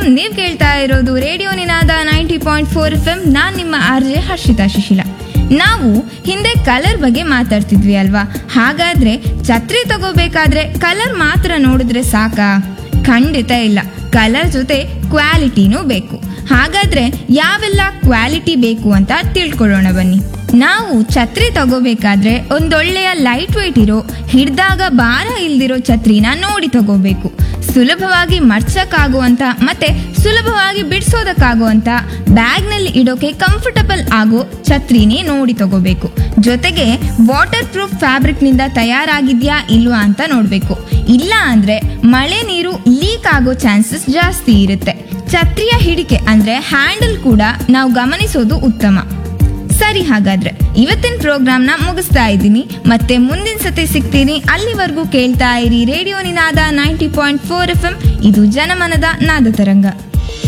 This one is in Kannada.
ನೀವ್ ಕೇಳ್ತಾ ಇರೋದು radio Ninaada ninety point four F M ನಾನ್ ನಿಮ್ಮ ಆರ್ ಜೆ ಹರ್ಷಿತಾ ಶಿಶಿಲ ನಾವು ಹಿಂದೆ ಕಲರ್ ಬಗ್ಗೆ ಮಾತಾಡ್ತಿದ್ವಿ ಅಲ್ವಾ ಹಾಗಾದ್ರೆ ಛತ್ರಿ ತಗೋಬೇಕಾದ್ರೆ ಕಲರ್ ಮಾತ್ರ ನೋಡಿದ್ರೆ ಸಾಕಾ ಖಂಡಿತ ಇಲ್ಲ ಕಲರ್ ಜೊತೆ ಕ್ವಾಲಿಟಿನೂ ಬೇಕು ಹಾಗಾದ್ರೆ ಯಾವೆಲ್ಲ ಕ್ವಾಲಿಟಿ ಬೇಕು ಅಂತ ತಿಳ್ಕೊಳ್ಳೋಣ ಬನ್ನಿ ನಾವು ಛತ್ರಿ ತಗೋಬೇಕಾದ್ರೆ ಒಂದೊಳ್ಳೆಯ ಲೈಟ್ ವೆಯ್ಟ್ ಇರೋ ಹಿಡ್ದಾಗ ಭಾರ ಇಲ್ದಿರೋ ಛತ್ರಿನ ನೋಡಿ ತಗೋಬೇಕು ಸುಲಭವಾಗಿ ಮಡ್ಚಕ್ಕಾಗುವಂತ ಮತ್ತೆ ಸುಲಭವಾಗಿ ಬಿಡಿಸೋದಕ್ಕಾಗುವಂತ ಬ್ಯಾಗ್ನಲ್ಲಿ ಇಡೋಕೆ ಕಂಫರ್ಟಬಲ್ ಆಗೋ ಛತ್ರಿನೇ ನೋಡಿ ತಗೋಬೇಕು ಜೊತೆಗೆ ವಾಟರ್ ಪ್ರೂಫ್ ಫ್ಯಾಬ್ರಿಕ್ನಿಂದ ತಯಾರಾಗಿದ್ಯಾ ಇಲ್ವಾ ಅಂತ ನೋಡಬೇಕು ಇಲ್ಲ ಅಂದ್ರೆ ಮಳೆ ನೀರು ಲೀಕ್ ಆಗೋ ಚಾನ್ಸಸ್ ಜಾಸ್ತಿ ಇರುತ್ತೆ ಛತ್ರಿಯ ಹಿಡಿಕೆ ಅಂದ್ರೆ ಹ್ಯಾಂಡಲ್ ಕೂಡ ನಾವು ಗಮನಿಸೋದು ಉತ್ತಮ ಸರಿ ಹಾಗಾದ್ರೆ ಇವತ್ತಿನ ಪ್ರೋಗ್ರಾಮ್ನ ಮುಗಿಸ್ತಾ ಇದ್ದೀನಿ ಮತ್ತೆ ಮುಂದಿನ ಸತಿ ಸಿಗ್ತೀನಿ ಅಲ್ಲಿವರೆಗೂ ಕೇಳ್ತಾ ಇರಿ radio Ninaada ninety point four F M ಇದು ಜನಮನದ ನಾದ ತರಂಗ